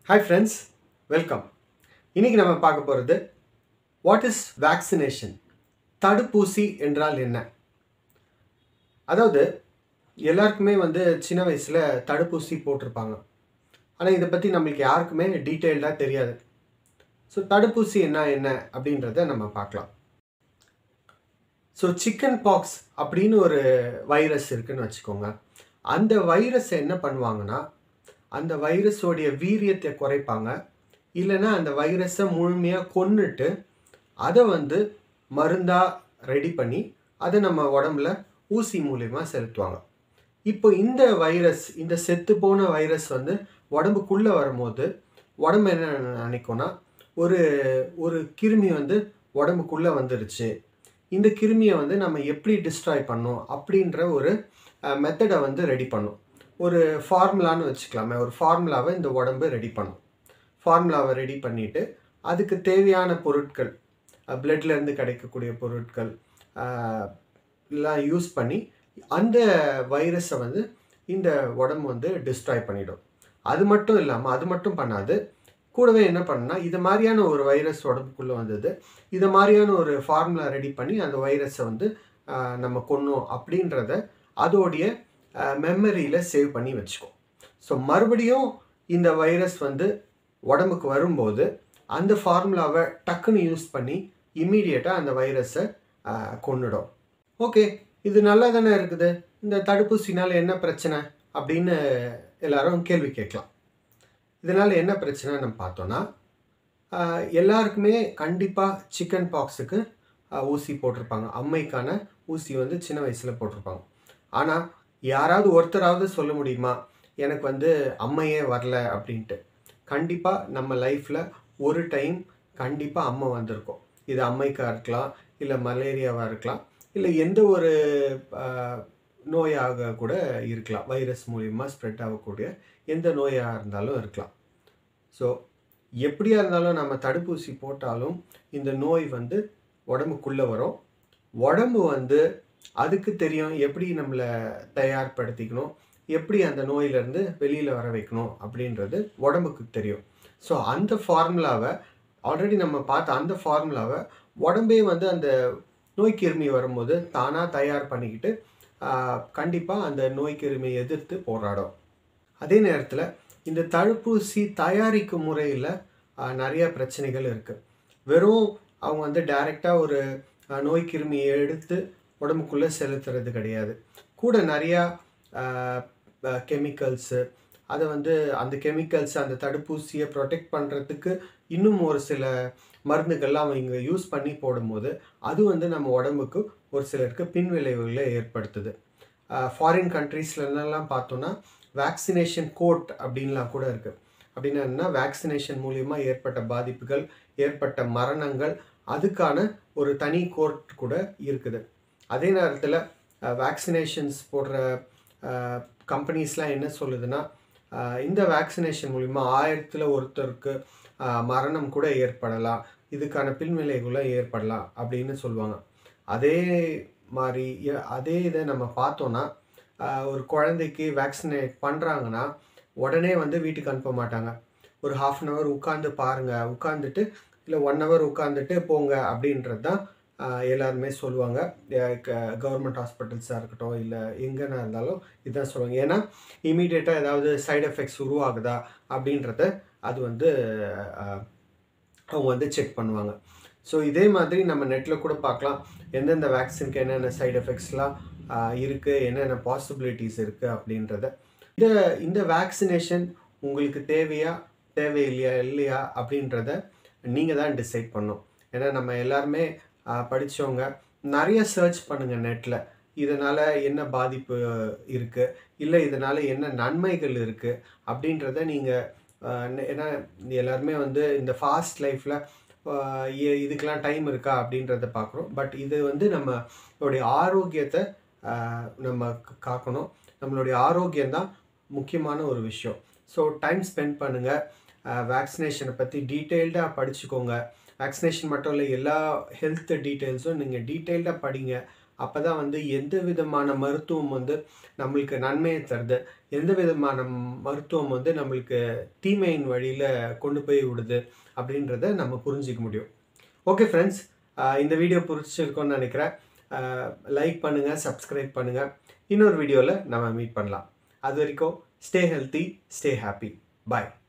hi friends welcome இன்னைக்கு நம்ம பார்க்க போகிறது வாட் இஸ் வேக்சினேஷன் தடுப்பூசி என்றால் என்ன அதாவது எல்லாருக்குமே வந்து சின்ன வயசில் தடுப்பூசி போட்டிருப்பாங்க ஆனால் இதை பற்றி நம்மளுக்கு யாருக்குமே டீட்டெயில்டாக தெரியாது ஸோ தடுப்பூசி என்ன என்ன அப்படின்றத நம்ம பார்க்கலாம் ஸோ சிக்கன் பாக்ஸ் அப்படின்னு ஒரு வைரஸ் இருக்குன்னு வச்சுக்கோங்க அந்த வைரஸ் என்ன பண்ணுவாங்கன்னா அந்த வைரஸோடைய வீரியத்தை குறைப்பாங்க இல்லைன்னா அந்த வைரஸை முழுமையாக கொன்னுட்டு அதை வந்து மருந்தாக ரெடி பண்ணி அதை நம்ம உடம்புல ஊசி மூலயமா செலுத்துவாங்க இப்போ இந்த வைரஸ் இந்த செத்து போன வைரஸ் வந்து உடம்புக்குள்ளே வரும்போது உடம்பு என்ன நினைக்கும்னா ஒரு ஒரு கிருமி வந்து உடம்புக்குள்ளே வந்துருச்சு இந்த கிருமியை வந்து நம்ம எப்படி டிஸ்ட்ராய் பண்ணோம் அப்படின்ற ஒரு மெத்தடை வந்து ரெடி பண்ணும் ஒரு ஃபார்முலான்னு வச்சுக்கலாமே ஒரு ஃபார்முலாவை இந்த உடம்பு ரெடி பண்ணும் ஃபார்முலாவை ரெடி பண்ணிவிட்டு அதுக்கு தேவையான பொருட்கள் பிளட்லேருந்து கிடைக்கக்கூடிய பொருட்கள் எல்லாம் யூஸ் பண்ணி அந்த வைரஸை வந்து இந்த உடம்பு வந்து டிஸ்ட்ராய் பண்ணிடும் அது மட்டும் இல்லாமல் அது மட்டும் பண்ணாது கூடவே என்ன பண்ணா இது மாதிரியான ஒரு வைரஸ் உடம்புக்குள்ளே வந்தது இது மாதிரியான ஒரு ஃபார்முலா ரெடி பண்ணி அந்த வைரஸை வந்து நம்ம கொன்னோம் அப்படின்றத அதோடைய மெமரியில் சேவ் பண்ணி வச்சுக்கோ ஸோ மறுபடியும் இந்த வைரஸ் வந்து உடம்புக்கு வரும்போது அந்த ஃபார்முலாவை டக்குன்னு யூஸ் பண்ணி இம்மீடியட்டாக அந்த வைரஸை கொண்டுடும் ஓகே இது நல்லா தானே இருக்குது இந்த தடுப்பூசினால் என்ன பிரச்சனை அப்படின்னு எல்லாரும் கேள்வி கேட்கலாம் இதனால் என்ன பிரச்சனை நம்ம பார்த்தோன்னா எல்லாருக்குமே கண்டிப்பாக சிக்கன் பாக்ஸுக்கு ஊசி போட்டிருப்பாங்க அம்மைக்கான ஊசி வந்து சின்ன வயசில் போட்டிருப்பாங்க ஆனால் யாராவது ஒருத்தராவது சொல்ல முடியுமா எனக்கு வந்து அம்மையே வரல அப்படின்ட்டு கண்டிப்பாக நம்ம லைஃப்பில் ஒரு டைம் கண்டிப்பாக அம்மை வந்திருக்கும் இது அம்மைக்காக இருக்கலாம் இல்லை மலேரியாவாக இருக்கலாம் இல்லை எந்த ஒரு நோயாக கூட இருக்கலாம் வைரஸ் மூலிமா ஸ்ப்ரெட் ஆகக்கூடிய எந்த நோயாக இருந்தாலும் இருக்கலாம் ஸோ எப்படியா இருந்தாலும் நம்ம தடுப்பூசி போட்டாலும் இந்த நோய் வந்து உடம்புக்குள்ளே வரும் உடம்பு வந்து அதுக்கு தெரியும் எப்படி நம்மளை தயார்படுத்திக்கணும் எப்படி அந்த நோயிலேருந்து வெளியில் வர வைக்கணும் அப்படின்றது உடம்புக்கு தெரியும் ஸோ அந்த ஃபார்முலாவை ஆல்ரெடி நம்ம பார்த்த அந்த ஃபார்முலாவை உடம்பே வந்து அந்த நோய் கிருமி வரும்போது தானாக தயார் பண்ணிக்கிட்டு கண்டிப்பாக அந்த நோய் கிருமியை எதிர்த்து போராடும் அதே நேரத்தில் இந்த தடுப்பூசி தயாரிக்கும் முறையில் நிறைய பிரச்சனைகள் இருக்குது வெறும் அவங்க வந்து டைரெக்டாக ஒரு நோய் கிருமியை எடுத்து உடம்புக்குள்ளே செலுத்துறது கிடையாது கூட நிறையா கெமிக்கல்ஸு அதை வந்து அந்த கெமிக்கல்ஸ் அந்த தடுப்பூசியை ப்ரொடெக்ட் பண்ணுறதுக்கு இன்னும் ஒரு சில மருந்துகள்லாம் அவங்க யூஸ் பண்ணி போடும்போது அது வந்து நம்ம உடம்புக்கு ஒரு சிலருக்கு பின்விளைவுகளை ஏற்படுத்துது ஃபாரின் கண்ட்ரீஸ்லலாம் பார்த்தோன்னா வேக்சினேஷன் கோட் அப்படின்லாம் கூட இருக்குது அப்படின்னா என்ன வேக்சினேஷன் மூலியமாக ஏற்பட்ட பாதிப்புகள் ஏற்பட்ட மரணங்கள் அதுக்கான ஒரு தனி கோர்ட் கூட இருக்குது அதே நேரத்தில் வேக்சினேஷன்ஸ் போடுற கம்பெனிஸ்லாம் என்ன சொல்லுதுன்னா இந்த வேக்சினேஷன் மூலிமா ஆயிரத்தில் ஒருத்தருக்கு மரணம் கூட ஏற்படலாம் இதுக்கான பின்விளைவுகளும் ஏற்படலாம் அப்படின்னு சொல்லுவாங்க அதே மாதிரி அதே இதை நம்ம பார்த்தோன்னா ஒரு குழந்தைக்கு வேக்சினேட் பண்ணுறாங்கன்னா உடனே வந்து வீட்டுக்கு அனுப்ப மாட்டாங்க ஒரு ஹாஃப் அன் ஹவர் உட்காந்து பாருங்கள் உட்காந்துட்டு இல்லை ஒன் ஹவர் உட்காந்துட்டு போங்க அப்படின்றது தான் எல்லாருமே சொல்லுவாங்க கவர்மெண்ட் ஹாஸ்பிட்டல்ஸாக இருக்கட்டும் இல்லை எங்கேனா இருந்தாலும் இதுதான் சொல்லுவாங்க ஏன்னா இமீடியட்டாக ஏதாவது சைடு எஃபெக்ட்ஸ் உருவாகுதா அப்படின்றத அது வந்து அவங்க வந்து செக் பண்ணுவாங்க ஸோ இதே மாதிரி நம்ம நெட்டில் கூட பார்க்கலாம் எந்தெந்த வேக்சினுக்கு என்னென்ன சைடு எஃபெக்ட்ஸ்லாம் இருக்குது என்னென்ன பாசிபிலிட்டிஸ் இருக்குது அப்படின்றத இந்த இந்த வேக்சினேஷன் உங்களுக்கு தேவையா தேவையில்லையா இல்லையா அப்படின்றத நீங்கள் தான் டிசைட் பண்ணும் ஏன்னா நம்ம எல்லாருமே படித்தவங்க நிறைய சர்ச் பண்ணுங்கள் நெட்டில் இதனால் என்ன பாதிப்பு இருக்குது இல்லை இதனால் என்ன நன்மைகள் இருக்குது அப்படின்றத நீங்கள் ஏன்னா எல்லாருமே வந்து இந்த ஃபாஸ்ட் லைஃப்பில் இதுக்கெலாம் டைம் இருக்கா அப்படின்றத பார்க்குறோம் பட் இது வந்து நம்மளுடைய ஆரோக்கியத்தை நம்ம காக்கணும் நம்மளுடைய ஆரோக்கியம்தான் முக்கியமான ஒரு விஷயம் ஸோ டைம் ஸ்பெண்ட் பண்ணுங்கள் வேக்சினேஷனை பற்றி டீட்டெயில்டாக படிச்சுக்கோங்க வேக்சினேஷன் மட்டும் இல்லை எல்லா ஹெல்த் டீட்டெயில்ஸும் நீங்கள் டீட்டெயில்டாக படிங்க அப்போ தான் வந்து எந்த விதமான மருத்துவம் வந்து நம்மளுக்கு நன்மையை தருது எந்த விதமான மருத்துவம் வந்து நம்மளுக்கு தீமையின் வழியில் கொண்டு போய் விடுது அப்படின்றத நம்ம புரிஞ்சிக்க முடியும் ஓகே ஃப்ரெண்ட்ஸ் இந்த வீடியோ பிடிச்சிருக்கோன்னு நினைக்கிறேன் லைக் பண்ணுங்கள் சப்ஸ்கிரைப் பண்ணுங்கள் இன்னொரு வீடியோவில் நம்ம மீட் பண்ணலாம் அது வரைக்கும் ஸ்டே ஹெல்த்தி ஸ்டே ஹாப்பி பாய்